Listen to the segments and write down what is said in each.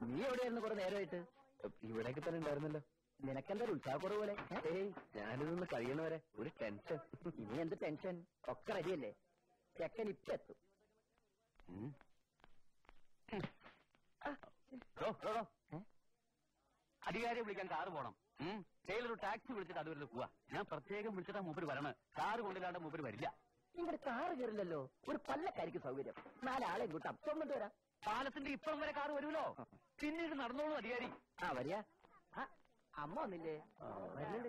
നീ എവിടെയായിരുന്നു കുറെ നേരമായിട്ട് ഇവിടേക്ക് തന്നെ ഉണ്ടായിരുന്നല്ലോ നിനക്കെന്താ ഒരു ഉത്സാഹക്കുറവ് പോലെ ഏ? ഏയ് ഞാനിതൊന്ന് കഴിയണവരെ ഒരു ടെൻഷൻ ഇനി എന്ത് ടെൻഷൻ ഒക്കെ റെഡിയല്ലേ ചെക്കൻ ഇപ്പൊ എത്തും ഉം. ഡോ, ഡോ, ഡോ. ഏ? അധികാരിയെ വിളിക്കാൻ കാറ് പോണം കയ്യിൽ ഒരു ടാക്സി വിളിച്ചിട്ട് അതുവരെ പോവാ ഞാൻ പ്രത്യേകം വിളിച്ചിട്ടാ മൂപ്പര് വരണ കാറ് കൊണ്ടില്ലാണ്ട് മൂപ്പര് വരില്ല ഇവിടെ കാറ് കയറില്ലല്ലോ ഒരു പല്ലക്കാരിക്ക് സൗകര്യം നാലാളെയും കൂട്ടാം ചുമന്നിട്ട് വരാം പാലത്തിന്റെ ഇപ്പുറം വരെ കാറ് വരുമല്ലോ പിന്നീട് നടന്നോളൂ അധികാരി ആ വരിക ആ, അമ്മ വന്നില്ലേ വരുന്നുണ്ട്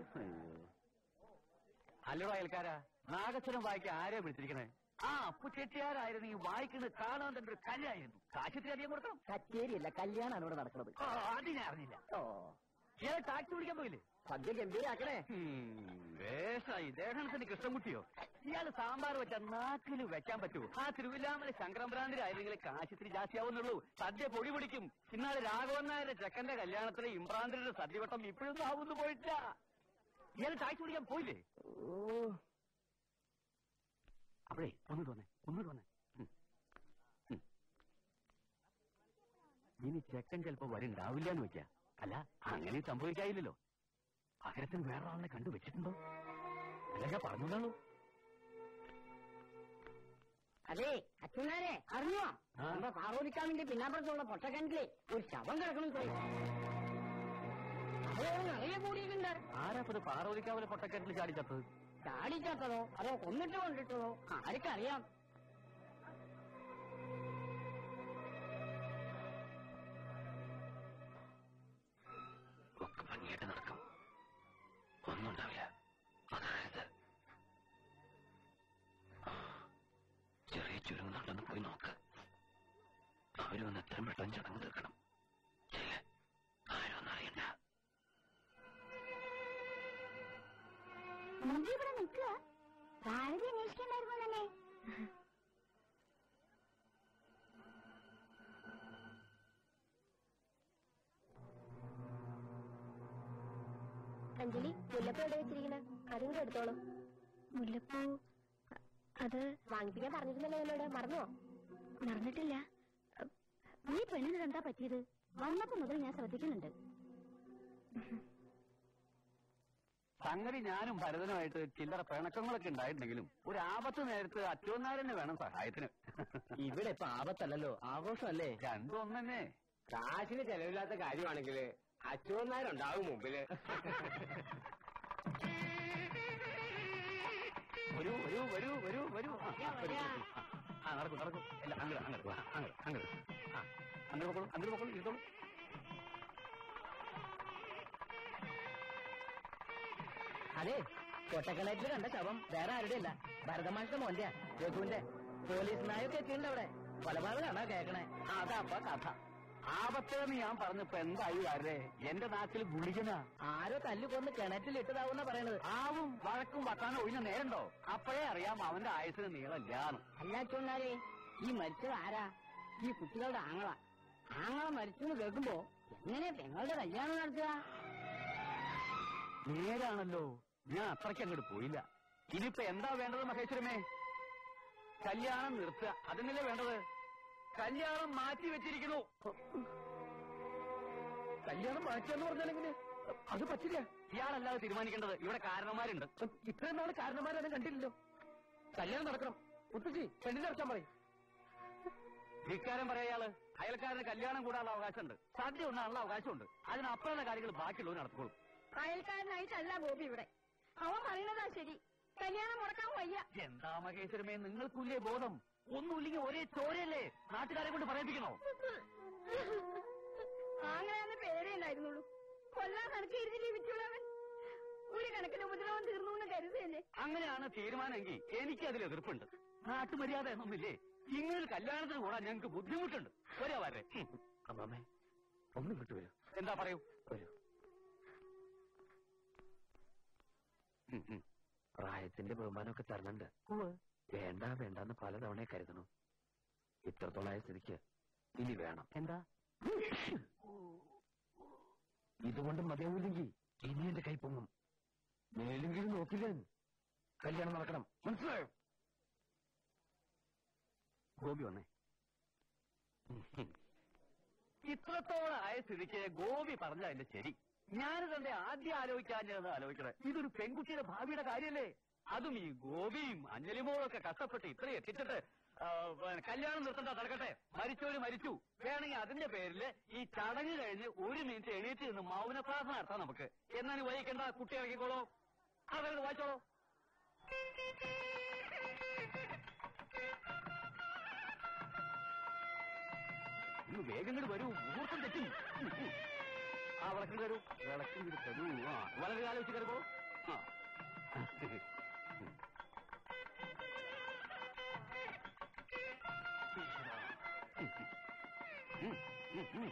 അല്ലടോ അയൽക്കാരാ നാഗസ്വരം വായിക്കാൻ ആരെയാ വിളിച്ചിരിക്കണേ ആ അപ്പു ചെട്ടിയാരായിരുന്നു ഈ വായിക്കുന്നത് കാണാൻ തന്നെ ഒരു കലയായിരുന്നു കാശത്തിന് അധികം കൊടുക്കണം കച്ചേരിയല്ല കല്യാണമാണ് ഇവിടെ നടക്കുന്നത് ആ, അത് ഞാൻ അറിഞ്ഞില്ല ഓ ഇയാൾ ടാക്സി വിളിക്കാൻ പോയില്ലേ സദ്യ ഗംഭീരാക്കണേ വേഷായി ദേഹണത്തിന് കൃഷ്ണൻകുട്ടിയോ ഇയാള് സാമ്പാർ വെച്ച നാക്കില് വെക്കാൻ പറ്റുമോ ആ തിരുവില്ലാമല ശങ്കരംഭ്രാന്തിരായിരുന്നെങ്കിൽ കാശിത്തിരി ജാസ്തിയാവുന്നുള്ളൂ സദ്യ പൊടി പിടിക്കും ഇന്നാള് രാഘവൻ നായരുടെ ചെക്കന്റെ കല്യാണത്തിലെ ഇമ്രാന്തിരുടെ സദ്യവട്ടം ഇപ്പോഴൊന്നും ആവുന്നു പോയിട്ടില്ല ഇയാൾ ടാക്സി വിളിക്കാൻ പോയില്ലേ ഓ അപ്പോഴേ ഒന്നിട്ട് വന്നേ ഒന്നിട്ട് വന്നേ ഉം. ഉം. ഇനി ചെക്കൻ ചിലപ്പോ വരുണ്ടാവില്ല എന്ന് വെക്കാ അല്ല അങ്ങനെ സംഭവിക്കായില്ലല്ലോ പകരത്തിന് വേറെ ആളെ കണ്ടു വെച്ചിട്ടുണ്ടോ അല്ലെങ്കിൽ പറഞ്ഞോളൂ അതെ അച്ഛനാരെ അറിഞ്ഞോ ആ. നമ്മുടെ പാറോലിക്കാവിന്റെ പിന്നാമ്പുറത്തുള്ള പൊട്ടക്കിണറ്റിലെ ഒരു ശവം കിടക്കണം നിറയെ കൂടിയിട്ടുണ്ട് ആരാപ്പത് പാറോലിക്കാവിലെ പൊട്ടക്കെട്ടിൽ ചാടിച്ചത് ചാടിച്ചാത്തതോ അതോ കൊന്നിട്ട് കൊണ്ടിട്ടതോ ആർക്കറിയാം ഒക്കെ ഭംഗിയായിട്ട് നടക്കും ഒന്നും ഉണ്ടാവില്ല അതായത് ചെറിയ ചുരുങ്ങുന്നുണ്ടെന്ന് പോയി നോക്ക് അവരൊന്ന് എത്രയും പെട്ടെന്ന് ചടങ്ങ് തീർക്കണം ചെല്ല് ആരും ഒന്നും അറിയണ്ട മുമ്പ് ഇവിടെ നിൽക്കുക ഭാരതി അന്വേഷിക്കണ്ടായിരുന്നു തന്നെ അഞ്ജലി മുല്ലപ്പൂ എവിടെ വെച്ചിരിക്കണ അതും കൂടെ എടുത്തോളൂ മുല്ലപ്പൂ അത് വാങ്ങിപ്പിക്കാൻ പറഞ്ഞിരുന്നല്ലോ എന്നോട് മറന്നുവോ മറന്നിട്ടില്ല നീ പെണ്ണിന് എന്താ പറ്റിയത് വന്നപ്പോ മുതൽ ഞാൻ ശ്രദ്ധിക്കുന്നുണ്ട് സംഗതി ഞാനും ഭരതനുമായിട്ട് ചില്ലറ പിണക്കങ്ങളൊക്കെ ഉണ്ടായിട്ടുണ്ടെങ്കിലും ഒരു ആപത്ത് നേരത്ത് അച്ഛനാരനെ വേണം സഹായത്തിന് ഇവിടെ ഇപ്പൊ ആപത്തല്ലല്ലോ ആഘോഷമല്ലേ രണ്ടും ഒന്നെ കാശിന് ചെലവില്ലാത്ത കാര്യമാണെങ്കിൽ അച്ചുവന്നാരുണ്ടാവും മുമ്പില് വരൂ വരൂ വരൂ വരൂ വരൂ ആ, വരൂ, വരൂ. ആ നടക്കും നടക്കും ഇല്ല അങ്ങട് അങ്ങട് വാ, അങ്ങട് അങ്ങട് ആ അങ്ങട് പൊക്കോളൂ അങ്ങട് പൊക്കോളൂ ഇരുത്തോളൂ അതെ കൊട്ടക്കിണറ്റിൽ കണ്ട ശവം വേറെ ആരുടെ അല്ല ഭരതമാഷിന്റെ മോന്റെ രഘുവിന്റെ പോലീസ് നായൊക്കെ എത്തിയിട്ടുണ്ട് അവിടെ കൊലപാതകമാണോ കേക്കണേ അതപ്പ കഥ ആപത്തേന്ന് ഞാൻ പറഞ്ഞപ്പോ എന്തായി ആരേ എന്റെ നാട്ടിൽ ഗുളികന ആരോ തല്ലു കൊന്ന് കിണറ്റിൽ ഇട്ടതാവുന്ന പറയണത് ആവും വഴക്കും വക്കാനും ഒഴിഞ്ഞ നേരണ്ടോ അപ്പോഴേ അറിയാം അവന്റെ ആയുസിന് നീളമില്ലാന്ന് അല്ല ചൊന്നാരെ ഈ മരിച്ചത് ആരാ ഈ കുട്ടികളുടെ ആങ്ങള ആങ്ങള മരിച്ചു എന്ന് കേൾക്കുമ്പോ എങ്ങനെ പെങ്ങളുടെ കല്യാണം നടത്തുക നേരാണല്ലോ ഞാൻ അത്രയ്ക്ക് അങ്ങോട്ട് പോയില്ല ഇനിയിപ്പോ എന്താ വേണ്ടത് മഹേശ്വരമേ കല്യാണം നിർത്തുക അതിനല്ലേ വേണ്ടത് കല്യാണം മാറ്റി വെച്ചിരിക്കുന്നു കല്യാണം മാറ്റിയെന്ന് പറഞ്ഞാലെങ്ങനെ അത് പറ്റില്ല ഇയാളല്ലാതെ തീരുമാനിക്കേണ്ടത് ഇവിടെ കാരണന്മാരുണ്ട് ഇത്രയും നാള് കാരണന്മാരെ കണ്ടില്ലല്ലോ കല്യാണം നടക്കണം മുത്തശ്ശി പെണ്ണിനെ ഇറക്കാൻ പറയും ധിക്കാരം പറയാള് അയൽക്കാരന് കല്യാണം കൂടാനുള്ള അവകാശമുണ്ട് സദ്യ ഉണ്ടാനുള്ള അവകാശമുണ്ട് അതിനപ്പുറമുള്ള കാര്യങ്ങൾ ബാക്കിയുള്ളവർ നടത്തിക്കോളും അയൽക്കാരനായിട്ടല്ല ഗോപി ഇവിടെ അവൻ പറയണതാ ശരി കല്യാണം മുടക്കാൻ വയ്യ എന്താ മഹേശ്വരമേ നിങ്ങൾക്കില്ലേ ബോധം ഒന്നുമില്ലെങ്കിൽ ഒരേ ചോരയല്ലേ നാട്ടുകാരെ കൊണ്ട് പറയിപ്പിക്കണോ ആങ്ങളെന്ന് പേരേ ഉണ്ടായിരുന്നുള്ളൂ കൊല്ലാൻ കണക്ക് ഇരുന്ന് ജീവിച്ചുള്ളവൻ ഒരു കണക്കിന് ഉപദ്രവം തീർന്നു എന്ന് കരുതല്ലേ അങ്ങനെയാണ് തീരുമാനമെങ്കിൽ എനിക്ക് അതിൽ എതിർപ്പുണ്ട് നാട്ടുമര്യാദ എന്നൊന്നില്ലേ ഇങ്ങനെ കല്യാണത്തിന് കൂടാൻ ഞങ്ങൾക്ക് ബുദ്ധിമുട്ടുണ്ട് വരാ വരെ അമ്മമ്മേ ഒന്ന് വിട്ടുവരൂ എന്താ പറയൂ വരൂ ഉം, ഉം. പ്രായത്തിന്റെ ബഹുമാനമൊക്കെ തരണുണ്ട് വേണ്ട വേണ്ടെന്ന് പലതവണ കരുതണു ഇത്രത്തോളായ സ്ഥിതിക്ക് ഇനി വേണം എന്താ ഇതുകൊണ്ട് മതിയാവില്ലെങ്കിൽ ഇനി എന്റെ കൈ പൊങ്ങും മേലെങ്കിലും നോക്കില്ല കല്യാണം നടക്കണം മനസ്സിലായോ ഗോപി വന്നേ ഇത്രത്തോളം ആയ സ്ഥിതിക്ക് ഗോപി പറഞ്ഞ അതിന്റെ ശരി ഞാനിതെന്റെ ആദ്യം ആലോചിക്കാഞ്ഞത് ആലോചിക്കണേ ഇതൊരു പെൺകുട്ടിയുടെ ഭാവിയുടെ കാര്യല്ലേ അതും ഈ ഗോപിയും അഞ്ജലിമോളും ഒക്കെ കഷ്ടപ്പെട്ട് ഇത്രയും എത്തിച്ചിട്ട് ആ, പിന്നെ കല്യാണം നിർത്തണ്ട നടക്കട്ടെ മരിച്ചവര് മരിച്ചു വേണമെങ്കിൽ അതിന്റെ പേരില് ഈ ചടങ്ങ് കഴിഞ്ഞ് ഒരു മിനിറ്റ് എണീറ്റ് നിന്ന് മൗന പ്രാർത്ഥന നടത്താം നമുക്ക് എന്നാലും വൈകിക്കണ്ട കുട്ടി ഇറക്കിക്കോളൂ അവരത് വായിച്ചോളൂ ഒന്ന് വേഗം ഇങ്ങോട്ട് വരൂ മുഹൂർത്തം തെറ്റും ഉം, ഉം. ആ വിളക്കും തരൂ വിളക്കും ഇങ്ങോട്ട് തരൂ ആ വളരെ കാലം വെച്ച് കയറിക്കോളൂ ആ ഉം, ഉം, ഉം.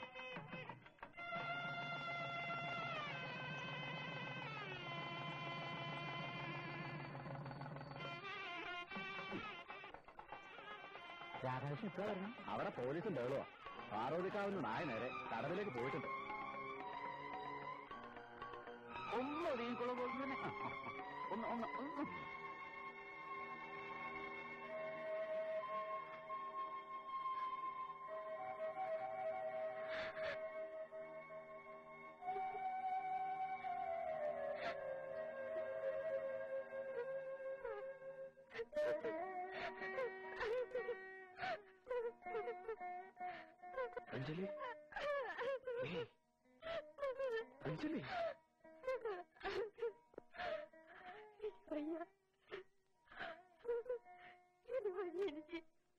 രാധാകൃഷ്ണൻ ഇപ്പഴാ വരണം അവിടെ പോലീസും ബഹളമാ പാറോദിക്കാവുന്ന നായ നേരെ കടവിലേക്ക് പോയിട്ടുണ്ട് ഒന്ന് ഒതുങ്ങിക്കോളൂ ഗോവിന്ദനെ. ആ, ആ, ആ. ഒന്ന് ഒന്ന് ഒന്ന് അഞ്ജലി ഏയ്, അഞ്ജലി വയ്യ ഇത് വയ്യ എനിക്ക്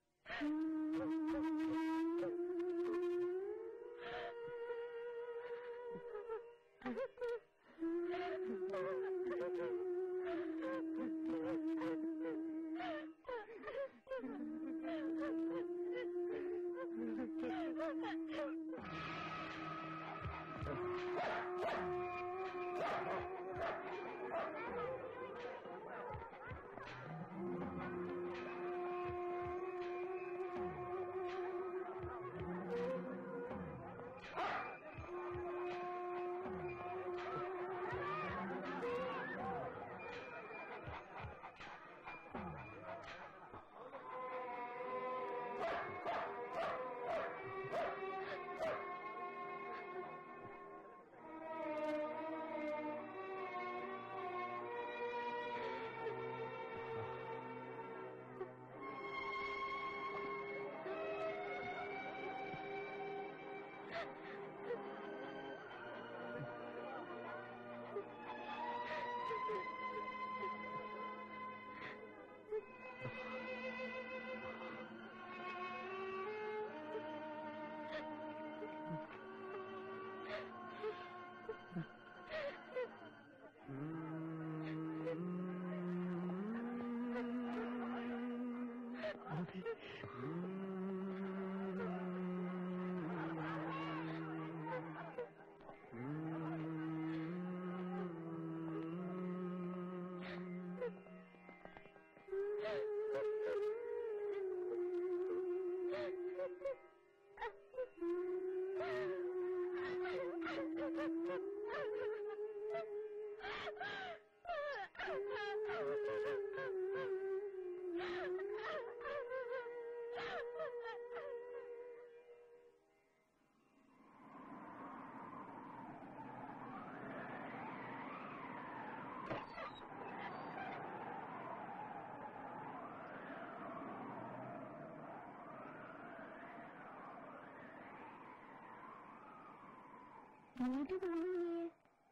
ഇങ്ങോട്ട് തോന്നിയേ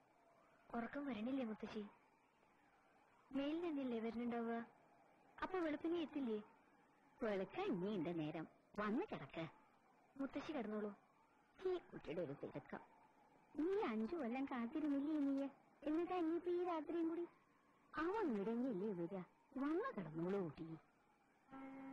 ഉറക്കം വരണില്ലേ മുത്തശ്ശി മേലിൽ തന്നെയല്ലേ വരുന്നുണ്ടാവുക അപ്പൊ വെളുപ്പിനെ എത്തില്ലേ വെളുക്കാൻ ഇനിയുണ്ട് നേരം വന്ന് കിടക്ക മുത്തശ്ശി കിടന്നോളൂ ഈ കുട്ടിയുടെ ഒരു തിരക്കം നീ അഞ്ചു കൊല്ലം കാത്തിരുന്നില്ലേ നീയെ എന്നിട്ടാ ഇനിയിപ്പോ ഈ രാത്രിയും കൂടി അവൻ ഇടങ്ങില്ലേ വരിക വന്ന് കിടന്നോളൂ കുട്ടി